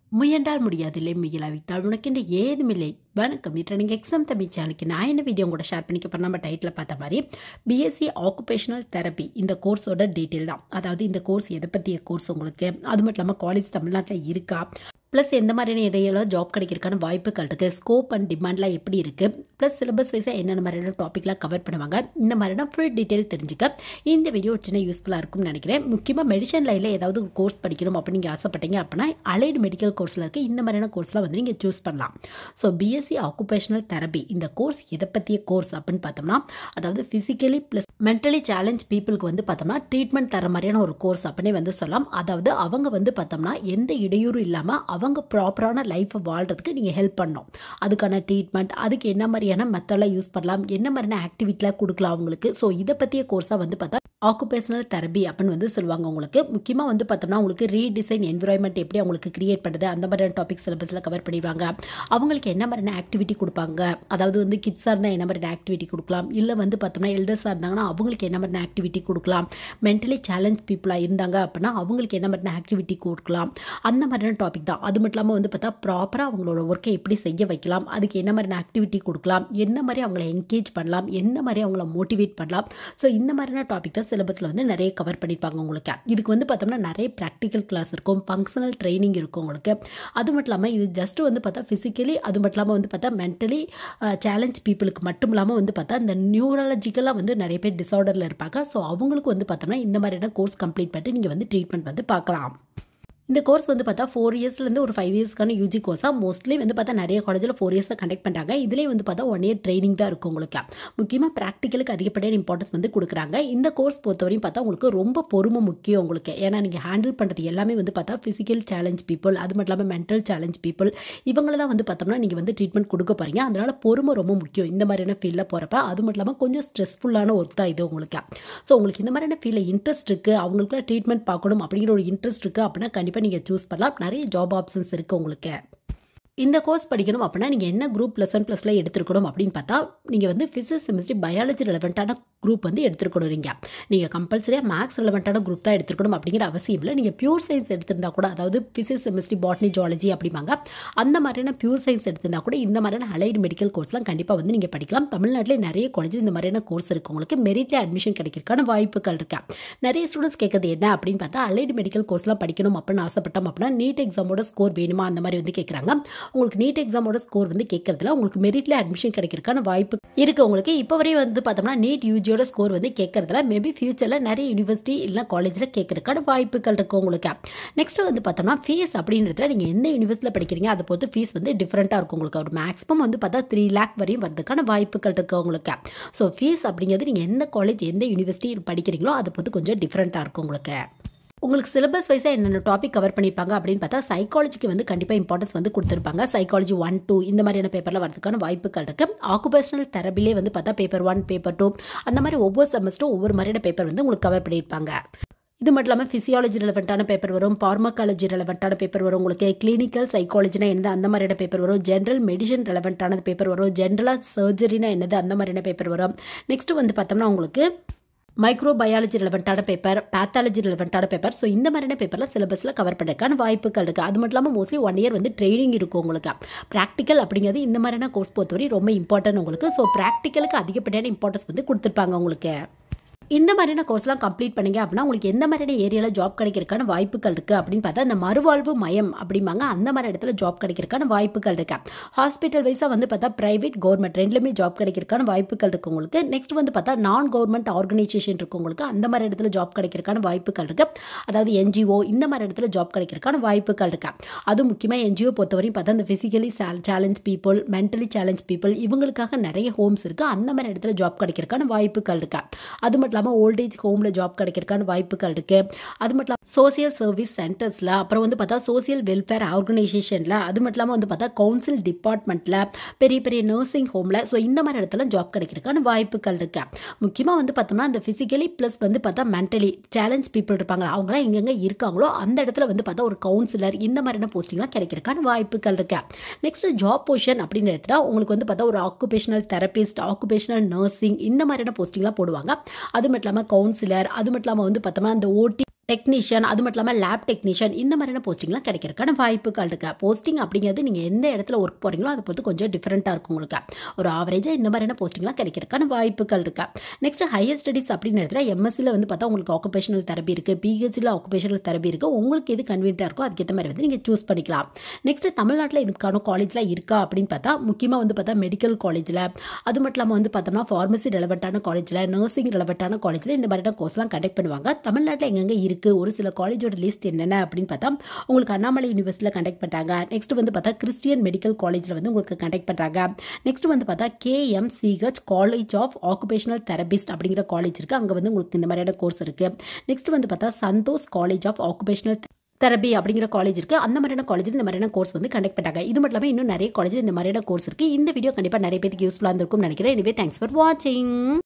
முயன்றால் முடியாதில்லை முயலாவிட்டால் உனக்கென்று ஏதுமில்லை வணக்கம் இன்று நீங்கள் எக்ஸாம் தம்பி சேனலுக்கு நான் என்ன வீடியோ கூட ஷேர் பண்ணிக்க போகிறேன் நம்ம டைட்டில் பார்த்த மாதிரி பிஎஸ்சி ஆக்குபேஷனல் தெரப்பி இந்த கோர்ஸோட டீட்டெயில் தான் அதாவது இந்த கோர்ஸ் எதை பற்றிய கோர்ஸ் உங்களுக்கு அது மட்டும் இல்லாமல் காலேஜ் தமிழ்நாட்டில் இருக்கா ப்ளஸ் எந்த மாதிரியான இடையில ஜாப் கிடைக்கிறதுக்கான வாய்ப்புகள் இருக்குது ஸ்கோப் அண்ட் டிமாண்ட்லாம் எப்படி இருக்குது ப்ளஸ் சிலபஸ் வைஸாக என்னென்ன மாதிரியான டாப்பிக்லாம் கவர் பண்ணுவாங்க இந்த மாதிரியான ஃபுல் டீட்டெயில் தெரிஞ்சுக்க இந்த வீடியோ ஒரு சின்ன யூஸ்ஃபுல்லாக இருக்கும்னு நினைக்கிறேன் முக்கியமாக மெடிசன் லைனில் ஏதாவது ஒரு கோர்ஸ் படிக்கணும் அப்படின்னு நீங்கள் ஆசைப்பட்டீங்க அப்படின்னா அலைடு மெடிக்கல் கோர்ஸில் இருக்க இந்த மாதிரியான கோர்ஸ்லாம் வந்து நீங்கள் சூஸ் பண்ணலாம் ஸோ பிஎஸ்சி ஆக்குபேஷனல் தெரப்பி இந்த கோர்ஸ் எதை பற்றிய கோர்ஸ் அப்படின்னு பார்த்தோம்னா அதாவது ஃபிசிக்கலி ப்ளஸ் மென்டலி சேலஞ்ச் பீப்புளுக்கு வந்து பார்த்தோம்னா ட்ரீட்மெண்ட் தர மாதிரியான ஒரு கோர்ஸ் அப்படின்னே வந்து சொல்லலாம் அதாவது அவங்க வந்து பார்த்தோம்னா எந்த இடையூறும் இல்லாமல் அவங்க ப்ராப்பரான லைஃப்பை வாழ்கிறதுக்கு நீங்கள் ஹெல்ப் பண்ணணும் அதுக்கான ட்ரீட்மெண்ட் அதுக்கு என்ன மாதிரியான மெத்தடெலாம் யூஸ் பண்ணலாம் என்ன மாதிரியான ஆக்டிவிட்டிலாம் கொடுக்கலாம் அவங்களுக்கு ஸோ இதை பற்றிய கோர்ஸாக வந்து பார்த்தா ஆக்குபேஷனல் தெரப்பி அப்படின்னு வந்து சொல்லுவாங்க உங்களுக்கு முக்கியமாக வந்து பார்த்தோம்னா உங்களுக்கு ரீடிசைன் என்விரான்மெண்ட் எப்படி அவங்களுக்கு கிரியேட் பண்ணுறது அந்த மாதிரியான டாபிக் சிலபஸில் கவர் பண்ணிடுவாங்க அவங்களுக்கு என்ன மாதிரியான ஆக்டிவிட்டி கொடுப்பாங்க அதாவது வந்து கிட்ஸாக இருந்தால் என்ன மாதிரியான ஆக்டிவிட்டி கொடுக்கலாம் இல்லை வந்து பார்த்தோம்னா எல்டர்ஸாக இருந்தாங்கன்னா அவங்களுக்கு என்ன மாதிரியான ஆக்டிவிட்டி கொடுக்கலாம் மென்டலி சேலஞ்ச் பீப்புளாக இருந்தாங்க அப்படின்னா அவங்களுக்கு என்ன மாதிரியான ஆக்டிவிட்டி கொடுக்கலாம் அந்த மாதிரியான டாபிக் தான் அது மட்டும் இல்லாமல் வந்து பார்த்தா ப்ராப்பராக அவங்களோட ஒர்க்கை எப்படி செய்ய வைக்கலாம் அதுக்கு என்ன மாதிரியான ஆக்டிவிட்டி கொடுக்கலாம் என்ன மாதிரி அவங்கள என்கேஜ் பண்ணலாம் எந்த மாதிரி அவங்கள மோட்டிவேட் பண்ணலாம் ஸோ இந்த மாதிரியான டாபிக் தான் சிலபஸில் வந்து நிறைய கவர் பண்ணியிருப்பாங்க உங்களுக்கு இதுக்கு வந்து பார்த்தோம்னா நிறைய ப்ராக்டிக்கல் கிளாஸ் இருக்கும் ஃபங்க்ஷனல் ட்ரைனிங் இருக்கும் உங்களுக்கு அது மட்டும் இல்லாமல் இது ஜஸ்ட் வந்து பார்த்தா ஃபிசிக்கலி அது மட்டும் இல்லாமல் வந்து பார்த்தா மென்டலி சேலஞ்ச் பீப்புளுக்கு மட்டும் இல்லாமல் வந்து பார்த்தா இந்த நியூரலஜிக்கலாக வந்து நிறைய பேர் டிசார்டரில் இருப்பாங்க ஸோ அவங்களுக்கு வந்து பார்த்தோம்னா இந்த மாதிரியான கோர்ஸ் கம்ப்ளீட் பண்ணிட்டு நீங்கள் வந்து ட்ரீட்மெண்ட் வந்து பார்க்கலாம் இந்த கோர்ஸ் வந்து பார்த்தா ஃபோர் இயர்ஸ்லேருந்து ஒரு ஃபைவ் இயர்ஸ்க்கான யூஜி கோர்ஸாக மோஸ்ட்லி வந்து பார்த்தா நிறைய காலேஜில் ஃபோர் இயர்ஸை கண்டக்ட் பண்ணுறாங்க இதிலே வந்து பார்த்தா ஒன் இயர் ட்ரைனிங் தான் இருக்கும் உங்களுக்கு முக்கியமாக ப்ராக்டிக்கலுக்கு அதிகப்படியான இம்பார்ட்டன்ஸ் வந்து கொடுக்குறாங்க இந்த கோர்ஸ் பொறுத்தவரையும் பார்த்தா உங்களுக்கு ரொம்ப பொறுமை முக்கியம் உங்களுக்கு ஏன்னா நீங்கள் ஹேண்டில் பண்ணுறது எல்லாமே வந்து பார்த்தா ஃபிசிக்கல் சேலஞ்ச் பீப்புள் அது மட்டும் இல்லாமல் மென்டல் சேலஞ்ச் பீப்புள் இவங்கள தான் வந்து பார்த்தோம்னா நீங்கள் வந்து ட்ரீட்மெண்ட் கொடுக்க போகிறீங்க அதனால் பொறுமை ரொம்ப முக்கியம் இந்த மாதிரியான ஃபீல்டில் போகிறப்ப அது மட்டும் இல்லாமல் கொஞ்சம் ஸ்ட்ரெஸ்ஃபுல்லான ஒர்க் தான் இது உங்களுக்கு ஸோ உங்களுக்கு இந்த மாதிரியான ஃபீல்டில் இன்ட்ரெஸ்ட் இருக்குது அவங்களுக்குலாம் ட்ரீட்மெண்ட் பார்க்கணும் அப்படிங்கிற ஒரு இன்ட்ரெஸ்ட் இருக்குது அப்படின்னா கண்டிப்பாக நீங்கள் சூஸ் பண்ணலாம் நிறைய ஜாப் ஆப்ஷன்ஸ் இருக்குது உங்களுக்கு இந்த கோர்ஸ் படிக்கணும் அப்படின்னா நீங்கள் என்ன குரூப் ப்ளஸ் ஒன் ப்ளஸில் எடுத்துருக்கணும் அப்படின்னு பார்த்தா நீங்கள் வந்து ஃபிசிக்ஸ் கெமிஸ்ட்ரி பயாலஜி ரெலவெண்ட்டான குரூப் வந்து எடுத்துருக்கணும் நீங்கள் நீங்கள் கம்பல்சரியாக மேக்ஸ் ரெலவெண்ட்டான குரூப் தான் எடுத்துருக்கணும் அப்படிங்கிற அவசியம் இல்லை நீங்கள் பியூர் சயின்ஸ் எடுத்திருந்தா கூட அதாவது ஃபிசிக்ஸ் கெமிஸ்ட்ரி பாட்னி ஜாலஜி அப்படிம்பாங்க அந்த மாதிரியான பியூர் சயின்ஸ் எடுத்திருந்தா கூட இந்த மாதிரியான அலைடு மெடிக்கல் கோர்ஸ்லாம் கண்டிப்பாக வந்து நீங்கள் படிக்கலாம் தமிழ்நாட்டிலே நிறைய காலேஜ் இந்த மாதிரியான கோர்ஸ் இருக்குது உங்களுக்கு மெரிட்ல அட்மிஷன் கிடைக்கிறதுக்கான வாய்ப்புகள் இருக்கு நிறைய ஸ்டூடெண்ட்ஸ் கேட்குறது என்ன அப்படின்னு பார்த்தா அலைடு மெடிக்கல் கோர்ஸ்லாம் படிக்கணும் அப்படின்னு ஆசைப்பட்டோம் அப்படின்னா நீட் எக்ஸாமோட ஸ்கோர் வேணுமா அந்த மாதிரி வந்து கேட்குறாங்க உங்களுக்கு நீட் எக்ஸாமோட ஸ்கோர் வந்து கேட்கறதுல உங்களுக்கு மெரிட்ல அட்மிஷன் கிடைக்கிறதுக்கான வாய்ப்பு இருக்கு உங்களுக்கு இப்போ வரையும் வந்து பார்த்தோம்னா நீட் யூஜியோட ஸ்கோர் வந்து கேட்கறதுல மேபி ஃபியூச்சரில் நிறைய யூனிவர்சிட்டி இல்லை காலேஜில் கேட்கறதுக்கான வாய்ப்புகள் இருக்கு உங்களுக்கு நெக்ஸ்ட் வந்து பார்த்தோம்னா ஃபீஸ் அப்படின்றதுல நீங்கள் எந்த யூனிவர்சிட்டியில் படிக்கிறீங்க அதை பொறுத்து ஃபீஸ் வந்து டிஃப்ரெண்ட்டாக இருக்கும் உங்களுக்கு ஒரு மேக்ஸிமம் வந்து பார்த்தா த்ரீ லேக் வரையும் வரதுக்கான வாய்ப்புகள் இருக்கு உங்களுக்கு ஸோ ஃபீஸ் அப்படிங்கிறது நீங்கள் எந்த காலேஜ் எந்த யூனிவர்சிட்டி படிக்கிறீங்களோ அதை பொறுத்து கொஞ்சம் டிஃப்ரெண்ட்டாக இருக்கும் உங்களுக்கு உங்களுக்கு சிலபஸ் வைஸாக என்னென்ன டாபிக் கவர் பண்ணியிருப்பாங்க அப்படின்னு பார்த்தா சைக்காலஜிக்கு வந்து கண்டிப்பாக இம்பார்ட்டன்ஸ் வந்து கொடுத்துருப்பாங்க சைக்காலஜி ஒன் டூ இந்த மாதிரியான பேப்பரில் வரதுக்கான வாய்ப்புகள் இருக்குது ஆக்குபேஷனல் தெரபிலே வந்து பார்த்தா பேப்பர் ஒன் பேப்பர் டூ அந்த மாதிரி ஒவ்வொரு செமஸ்டரும் ஒவ்வொரு மாதிரியான பேப்பர் வந்து உங்களுக்கு கவர் பண்ணியிருப்பாங்க இது மட்டும் இல்லாமல் ஃபிசியாலஜி ரெலவெண்ட்டான பேப்பர் வரும் பார்மக்காலஜி ரெலவெண்ட்டான பேப்பர் வரும் உங்களுக்கு கிளினிக்கல் சைக்காலஜினா என்னது அந்த மாதிரியான பேப்பர் வரும் ஜென்ரல் மெடிசன் ரெலவெண்ட்டான பேப்பர் வரும் ஜென்ரலாக சர்ஜரினா என்னது அந்த மாதிரியான பேப்பர் வரும் நெக்ஸ்ட் வந்து பார்த்தோம்னா உங்களுக்கு மைக்ரோ பயாலஜி ரிலவெண்ட்டான பேப்பர் பேத்தாலஜி ரிலவெண்ட்டான பேப்பர் ஸோ இந்த மாதிரியான பேப்பர்லாம் சிலபஸில் கவர் பண்ணுறதுக்கான வாய்ப்புகள் இருக்குது அது மட்டும் இல்லாமல் மோஸ்ட்லி ஒன் இயர் வந்து ட்ரைனிங் இருக்கும் உங்களுக்கு ப்ராக்டிக்கல் அப்படிங்கிறது இந்த மாதிரியான கோர்ஸ் பொறுத்தவரை ரொம்ப இம்பார்ட்டன்ட் உங்களுக்கு ஸோ ப்ராக்டிக்கலுக்கு அதிகப்படியான இம்பார்ட்டன்ஸ் வந்து கொடுத்துருப்பாங்க உங்களுக்கு இந்த மாதிரியான கோர்ஸ்லாம் கம்ப்ளீட் பண்ணீங்க அப்படின்னா உங்களுக்கு எந்த மாதிரியான ஏரியாவில் ஜாப் கிடைக்கிறதுக்கான வாய்ப்புகள் இருக்குது அப்படின்னு பார்த்தா இந்த மறுவாழ்வு மையம் அப்படிம்பாங்க அந்த மாதிரி இடத்துல ஜாப் கிடைக்கிறதுக்கான வாய்ப்புகள் இருக்கு ஹாஸ்பிட்டல் வைஸாக வந்து பார்த்தா பிரைவேட் கவர்மெண்ட் ரெண்டுலேயுமே ஜாப் கிடைக்கிறதுக்கான வாய்ப்புகள் இருக்குது உங்களுக்கு நெக்ஸ்ட் வந்து பார்த்தா நான் கவர்மெண்ட் ஆர்கனைசேஷன் இருக்கு உங்களுக்கு அந்த மாதிரி இடத்துல ஜாப் கிடைக்கிறதுக்கான வாய்ப்புகள் இருக்கு அதாவது என்ஜிஓ இந்த மாதிரி இடத்துல ஜாப் கிடைக்கிறதுக்கான வாய்ப்புகள் இருக்கு அதுவும் முக்கியமாக என்ஜிஓ பொறுத்தவரையும் பார்த்தா இந்த physically challenge people mentally challenge people இவங்களுக்காக நிறைய ஹோம்ஸ் இருக்குது அந்த மாதிரி இடத்துல ஜாப் கிடைக்கிறதுக்கான வாய்ப்புகள் இருக்கு அது மட்டும் இல்லாமல் ஓல்டேஜ் ஹோமில் ஜாப் கிடைக்கிறதுக்கான வாய்ப்புகள் இருக்குது அது மட்டும் இல்லாமல் சோசியல் சர்வீஸ் சென்டர்ஸில் அப்புறம் வந்து பார்த்தா சோசியல் வெல்ஃபேர் ஆர்கனைசேஷனில் அது மட்டும் இல்லாமல் வந்து பார்த்தா கவுன்சில் டிபார்ட்மெண்ட்டில் பெரிய பெரிய நர்சிங் ஹோமில் ஸோ இந்த மாதிரி இடத்துல ஜாப் கிடைக்கிறதுக்கான வாய்ப்புகள் இருக்கு முக்கியமாக வந்து பார்த்தோம்னா இந்த ஃபிசிக்கலி ப்ளஸ் வந்து பார்த்தா மென்டலி சேலஞ்ச் பீப்புள் இருப்பாங்க அவங்களாம் எங்கெங்கே இருக்காங்களோ அந்த இடத்துல வந்து பார்த்தா ஒரு கவுன்சிலர் இந்த மாதிரியான போஸ்டிங்லாம் கிடைக்கிறதுக்கான வாய்ப்புகள் இருக்கு நெக்ஸ்ட் ஜாப் பொசிஷன் அப்படின்னு எடுத்துட்டா உங்களுக்கு வந்து பார்த்தா ஒரு ஆக்குபேஷனல் தெரபிஸ்ட் ஆக்குபேஷனல் நர்சிங் இந்த மாதிரியான போஸ்டிங்லாம் போடுவாங்க அது மட்டும் இல்லாமல் கவுன்சிலர் அது மட்டும் இல்லாமல் வந்து பார்த்தோம்னா அந்த ஓடி டெக்னீஷியன் அது மட்டும் இல்லாமல் லேப் டெக்னீஷியன் இந்த மாதிரியான போஸ்டிங்லாம் கிடைக்கிறதுக்கான வாய்ப்புகள் இருக்குது போஸ்டிங் அப்படிங்கிறது நீங்கள் எந்த இடத்துல ஒர்க் போகிறீங்களோ அதை பொறுத்து கொஞ்சம் டிஃப்ரெண்ட்டாக இருக்கும் உங்களுக்கு ஒரு ஆவரேஜாக இந்த மாதிரியான போஸ்டிங்லாம் கிடைக்கிறதுக்கான வாய்ப்புகள் இருக்கு நெக்ஸ்ட் ஹையர் ஸ்டடீஸ் அப்படின்னு எடுத்துகிட்டா எம்எஸ்சியில் வந்து பார்த்தா உங்களுக்கு ஆக்குபேஷனல் தெரப்பி இருக்குது பிஹெச்சியில் ஆக்குபேஷனல் தெரப்பி இருக்குது உங்களுக்கு எது கன்வீனியாக இருக்கோ அதுக்கேற்ற மாதிரி வந்து நீங்கள் சூஸ் பண்ணிக்கலாம் நெக்ஸ்ட் தமிழ்நாட்டில் இதுக்கான காலேஜ்லாம் இருக்கா அப்படின்னு பார்த்தா முக்கியமாக வந்து பார்த்தா மெடிக்கல் காலேஜில் அது மட்டும் இல்லாமல் வந்து பார்த்தோம்னா ஃபார்மசி ரெலவெண்ட்டான காலேஜில் நர்சிங் ரெலவெண்ட்டான காலேஜில் இந்த மாதிரியான கோர்ஸ்லாம் கண்டக்ட் பண்ணுவாங்க தமிழ்நாட்டில் எங்கெங்கே இருக்குது ஒரு சில காலேஜோட லிஸ்ட் என்னென்ன அப்படின்னு பார்த்தா உங்களுக்கு அண்ணாமலை யூனிவர்சிட்டியில் கண்டக்ட் பண்ணுறாங்க நெக்ஸ்ட் வந்து பார்த்தா கிறிஸ்டியன் மெடிக்கல் காலேஜில் வந்து உங்களுக்கு கண்டக்ட் பண்ணுறாங்க நெக்ஸ்ட் வந்து பார்த்தா KMCH college of occupational therapist அப்படிங்கிற காலேஜ் இருக்குது அங்கே வந்து உங்களுக்கு இந்த மாதிரியான கோர்ஸ் இருக்குது நெக்ஸ்ட் வந்து பார்த்தா Santhosh college of occupational therapy அப்படிங்கிற காலேஜ் இருக்குது அந்த மாதிரியான காலேஜில் இந்த மாதிரியான கோர்ஸ் வந்து கண்டக்ட் பண்ணாங்க இது மட்டும் இல்லாமல் இன்னும் நிறைய காலேஜில் இந்த மாதிரியான கோர்ஸ் இருக்குது இந்த வீடியோ கண்டிப்பாக நிறைய பேருக்கு யூஸ்ஃபுல்லாக இருந்திருக்கும்னு நினைக்கிறேன் எனவே தேங்க்ஸ் ஃபார் வாட்சிங்